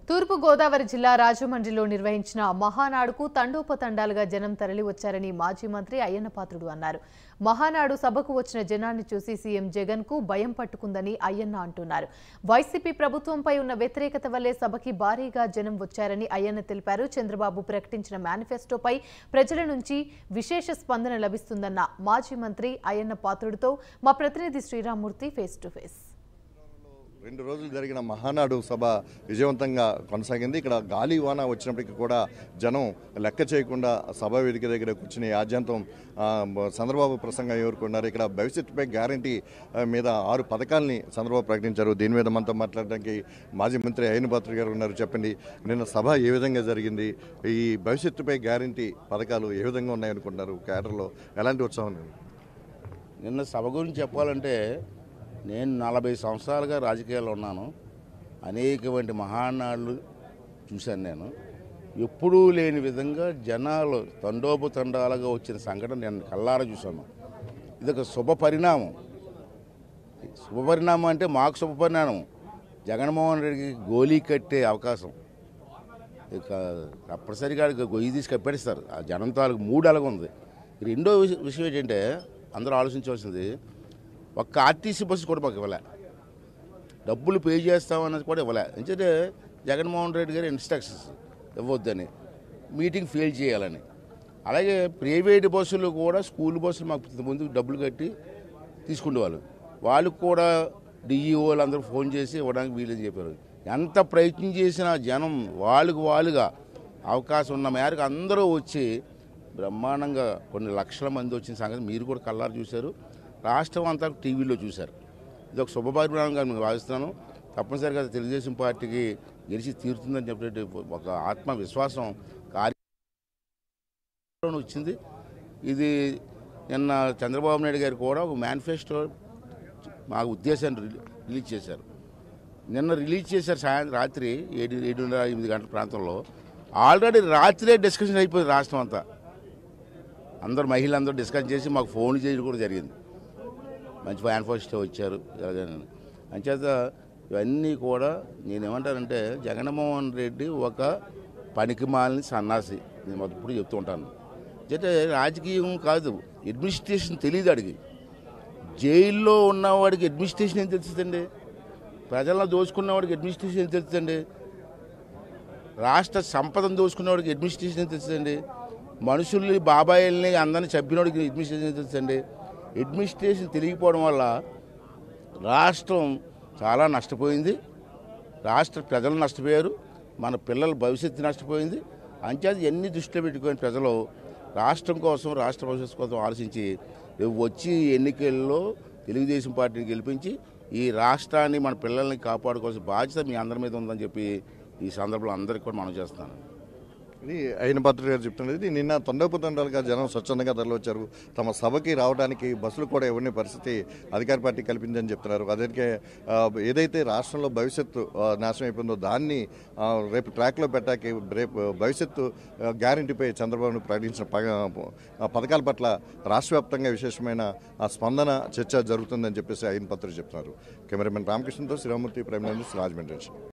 తూర్పు గోదావరి జిల్లా రాజమండ్రిలో నిర్వహించిన మహానాడుకు తండోపతండాలుగా జనం తరలి వచ్చారని మాజీ మంత్రి అయ్యన్న పాత్రుడు అన్నారు మహానాడు సభకు వచ్చిన జనాన్ని చూసి సీఎం జగన్ కు భయం పట్టుకుందని అయ్యన్న అంటున్నారు వైసీపీ ప్రభుత్వంపై ఉన్న వ్యతిరేకత వల్లే సభకి భారీగా జనం వచ్చారని అయ్యన్న తెలిపారు చంద్రబాబు ప్రకటించిన మేనిఫెస్టోపై ప్రజల నుంచి విశేష స్పందన లభిస్తుందన్న మాజీ మంత్రి అయ్యన్న పాత్రుడితో మా ప్రతినిధి శ్రీరామూర్తి ఫేస్ టు ఫేస్ రెండు రోజులు జరిగిన మహానాడు సభ విజయవంతంగా కొనసాగింది ఇక్కడ గాలి వాన వచ్చినప్పటికీ కూడా జనం లెక్క చేయకుండా సభ వేదిక దగ్గర కూర్చుని ఆద్యంతం ఆ, చంద్రబాబు ప్రసంగం ఎదుర్కొన్నారు ఇక్కడ భవిష్యత్తుపై గ్యారంటీ ఆ, మీద ఆరు పథకాలని చంద్రబాబు ప్రకటించారు దీని మీద మనతో మాట్లాడడానికి మాజీ మంత్రి అయ్యన్ పాత్ర గారు ఉన్నారు చెప్పండి నిన్న సభ ఏ విధంగా జరిగింది ఈ భవిష్యత్తుపై గ్యారంటీ పథకాలు ఏ విధంగా ఉన్నాయనుకుంటున్నారు కేడర్లో ఎలాంటి ఉత్సాహం ఉంది? నిన్న సభ గురించి చెప్పాలంటే నేను నలభై సంవత్సరాలుగా రాజకీయాల్లో ఉన్నాను అనేకమైన మహానాళ్ళు చూశాను నేను ఎప్పుడూ లేని విధంగా జనాలు తండోపతండాలుగా వచ్చిన సంఘటన నేను కల్లారా చూశాను ఇదొక శుభ పరిణామం శుభ పరిణామం అంటే మాకు శుభ పరిణామం జగన్మోహన్ రెడ్డికి గోలీ కట్టే అవకాశం ఇక తప్పనిసరిగా గొయ్యి తీసి కప్పెడతారు ఆ జనం తాలూకు మూడు అలాగ ఉంది రెండో విష- విషయం ఏంటంటే అందరూ ఆలోచించవలసింది ఒక్క ఆర్టీసీ బస్సు కూడా మాకు ఇవ్వలే డబ్బులు పే చేస్తామన్నది కూడా ఇవ్వలే ఎందుకంటే జగన్మోహన్ రెడ్డి గారి ఇన్స్ట్రక్షన్స్ ఇవ్వద్దని మీటింగ్ ఫెయిల్ చేయాలని అలాగే ప్రైవేట్ బస్సులు కూడా స్కూల్ బస్సులు మాకు ముందు డబ్బులు కట్టి తీసుకునేవాళ్ళు వాళ్ళకు కూడా డిఈఓ వాళ్ళందరూ ఫోన్ చేసి ఇవ్వడానికి వీలని చెప్పారు ఎంత ప్రయత్నం చేసినా జనం వాళ్ళకు వాళ్ళుగా అవకాశం ఉన్న మేరకు అందరూ వచ్చి బ్రహ్మాండంగా కొన్ని లక్షల మంది వచ్చిన సంగతి మీరు కూడా కల్లారు చూశారు రాష్ట్రం అంతా టీవీలో చూశారు ఇది ఒక శుభపరిణామంగా నేను భావిస్తున్నాను తప్పనిసరిగా తెలుగుదేశం పార్టీకి గెలిచి తీరుతుందని చెప్పే ఒక ఆత్మవిశ్వాసం కార్య వచ్చింది ఇది నిన్న చంద్రబాబు నాయుడు గారు కూడా ఒక మేనిఫెస్టో మా ఉద్దేశాన్ని రిలీ- రిలీజ్ చేశారు నిన్న రిలీజ్ చేశారు సాయంత్రం రాత్రి ఏడు ఏడున్నర ఎనిమిది గంటల ప్రాంతంలో ఆల్రెడీ రాత్రే డిస్కషన్ అయిపోయింది రాష్ట్రం అంతా అందరు మహిళలందరూ డిస్కస్ చేసి మాకు ఫోన్ చేయడం కూడా జరిగింది మంచి మేనిఫెస్టో వచ్చారు జగన్ అంచేత ఇవన్నీ కూడా నేనేమంటానంటే జగన్మోహన్ రెడ్డి ఒక పనికిమాలిన సన్నాసి నేను ఎప్పుడు చెప్తూ ఉంటాను అంటే రాజకీయం కాదు అడ్మినిస్ట్రేషన్ తెలియదు అడిగి జైల్లో ఉన్నవాడికి అడ్మినిస్ట్రేషన్ ఏం తెలుస్తుందండి ప్రజలను దోచుకున్నవాడికి అడ్మినిస్ట్రేషన్ ఏం తెలుస్తుందండి రాష్ట్ర సంపదను దోచుకున్నవాడికి అడ్మినిస్ట్రేషన్ ఏం తెలుస్తుందండి మనుషుల్ని బాబాయిల్ని అందరిని చంపినవాడికి అడ్మినిస్ట్రేషన్ ఏం తెలుస్తుందండి అడ్మినిస్ట్రేషన్ తెలియకపోవడం వల్ల రాష్ట్రం చాలా నష్టపోయింది రాష్ట్ర ప్రజలు నష్టపోయారు మన పిల్లల భవిష్యత్తు నష్టపోయింది అంచేత ఎన్ని దృష్టిలో పెట్టుకొని ప్రజలు రాష్ట్రం కోసం రాష్ట్ర భవిష్యత్తు కోసం ఆలోచించి రేపు వచ్చి ఎన్నికల్లో తెలుగుదేశం పార్టీని గెలిపించి ఈ రాష్ట్రాన్ని మన పిల్లల్ని కాపాడుకోవాల్సిన బాధ్యత మీ అందరి మీద ఉందని చెప్పి ఈ సందర్భంలో అందరికీ కూడా మనం చేస్తున్నాను ఇది అయిన పాత్ర గారు చెప్తున్నది నిన్న తండోపతండాలుగా జనం స్వచ్ఛందంగా తరలివచ్చారు తమ సభకి రావడానికి బస్సులు కూడా ఇవ్వని పరిస్థితి అధికార పార్టీ కల్పిందని చెప్తున్నారు అదే ఏదైతే రాష్ట్రంలో భవిష్యత్తు ఆ, నాశనం అయిపోయిందో దాన్ని ఆ, రేపు ట్రాక్లో పెట్టాకి రేపు భవిష్యత్తు ఆ, గ్యారంటీపై చంద్రబాబు ప్రకటించిన పగ- ఆ పథకాల పట్ల రాష్ట్ర వ్యాప్తంగా విశేషమైన ఆ స్పందన చర్చ జరుగుతుందని చెప్పేసి అయిన పత్రిక చెప్తున్నారు కెమెరామెన్ రామకృష్ణతో శ్రీరామూర్తి ప్రైమ్ న్యూస్ రాజమండ్రి నుంచి